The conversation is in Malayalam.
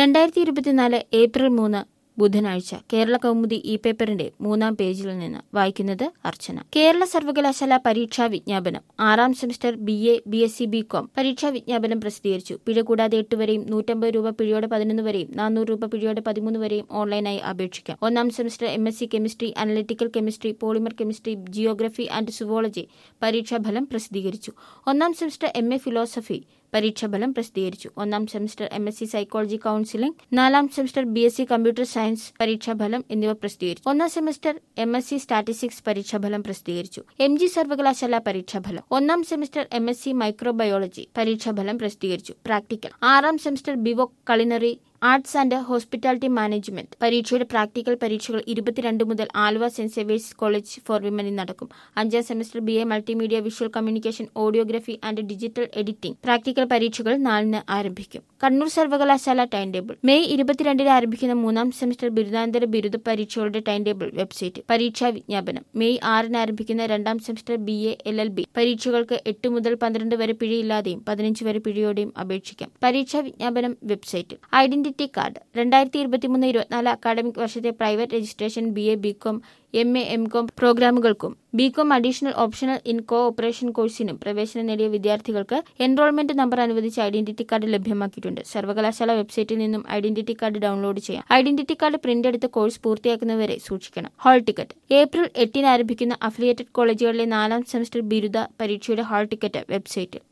രണ്ടായിരത്തി ഇരുപത്തിനാല് ഏപ്രിൽ മൂന്ന് ബുധനാഴ്ച കേരള കൗമുദി ഇ പേപ്പറിന്റെ മൂന്നാം പേജിൽ നിന്ന് വായിക്കുന്നത് അർച്ചന കേരള സർവകലാശാല പരീക്ഷാ വിജ്ഞാപനം ആറാം semester B A B S C B com പരീക്ഷാ വിജ്ഞാപനം പ്രസിദ്ധീകരിച്ചു പിഴ കൂടാതെ എട്ട് വരെയും നൂറ്റമ്പത് രൂപ പിഴയോടെ പതിനൊന്ന് വരെയും നാനൂറ് രൂപ പിഴയോടെ പതിമൂന്ന് വരെയും ഓൺലൈനായി അപേക്ഷിക്കാം ഒന്നാം semester M S C chemistry analytical chemistry polymer chemistry geography and zoology പരീക്ഷാഫലം പ്രസിദ്ധീകരിച്ചു ഒന്നാം സെമസ്റ്റർ എം എ ഫിലോസഫി പരീക്ഷാഫലം പ്രസിദ്ധീകരിച്ചു ഒന്നാം semester M S C psychology counselling നാലാം semester B S C computer science പരീക്ഷാഫലം എന്നിവ പ്രസിദ്ധീകരിച്ചു ഒന്നാം semester M S C statistics പരീക്ഷാഫലം പ്രസിദ്ധീകരിച്ചു എം ജി സർവകലാശാല പരീക്ഷാഫലം ഒന്നാം semester M S C microbiology പരീക്ഷാഫലം പ്രസിദ്ധീകരിച്ചു പ്രാക്ടിക്കൽ ആറാം semester BVoc culinary arts and hospitality management പരീക്ഷയുടെ പ്രാക്ടിക്കൽ പരീക്ഷകൾ ഇരുപത്തിരണ്ട് മുതൽ Aluva saint Xavier's college for വിമനിൽ നടക്കും അഞ്ചാം semester B A multimedia visual communication audiography and digital editing practical പരീക്ഷകൾ നാലിന് ആരംഭിക്കും കണ്ണൂർ സർവകലാശാല ടൈം ടേബിൾ മെയ് ഇരുപത്തിരണ്ടിന് ആരംഭിക്കുന്ന മൂന്നാം സെമസ്റ്റർ ബിരുദാന്തര ബിരുദ പരീക്ഷകളുടെ ടൈം ടേബിൾ വെബ്സൈറ്റ് പരീക്ഷാ വിജ്ഞാപനം മെയ് ആറിന് ആരംഭിക്കുന്ന രണ്ടാം semester B A L L B പരീക്ഷകൾക്ക് എട്ട് മുതൽ പന്ത്രണ്ട് വരെ പിഴയില്ലാതെയും പതിനഞ്ച് വരെ പിഴയോടെയും അപേക്ഷിക്കാം പരീക്ഷാ വിജ്ഞാപനം വെബ്സൈറ്റ് ഐഡന്റിറ്റി കാർഡ് രണ്ടായിരത്തി ഇരുപത്തിമൂന്ന് ഇരുപത്തിനാല് അക്കാഡമിക് വർഷത്തെ private registration B A BCom M A M Com പ്രോഗ്രാമുകൾക്കും BCom additional optional in cooperation കോഴ്സിനും പ്രവേശനം നേടിയ വിദ്യാർത്ഥികൾക്ക് എൻറോൾമെന്റ് നമ്പർ അനുവദിച്ച് ഐഡന്റിറ്റി കാർഡ് ലഭ്യമാക്കിയിട്ടുണ്ട് സർവകലാശാല വെബ്സൈറ്റിൽ നിന്നും ഐഡന്റിറ്റി കാർഡ് ഡൗൺലോഡ് ചെയ്യാം ഐഡന്റിറ്റി കാർഡ് പ്രിന്റ് എടുത്ത് കോഴ്സ് പൂർത്തിയാക്കുന്നവരെ സൂക്ഷിക്കണം ഹാൾ ടിക്കറ്റ് ഏപ്രിൽ എട്ടിന് ആരംഭിക്കുന്ന അഫിലിയേറ്റഡ് കോളേജുകളിലെ നാലാം സെമസ്റ്റർ ബിരുദ പരീക്ഷയുടെ ഹാൾ ടിക്കറ്റ് വെബ്സൈറ്റിൽ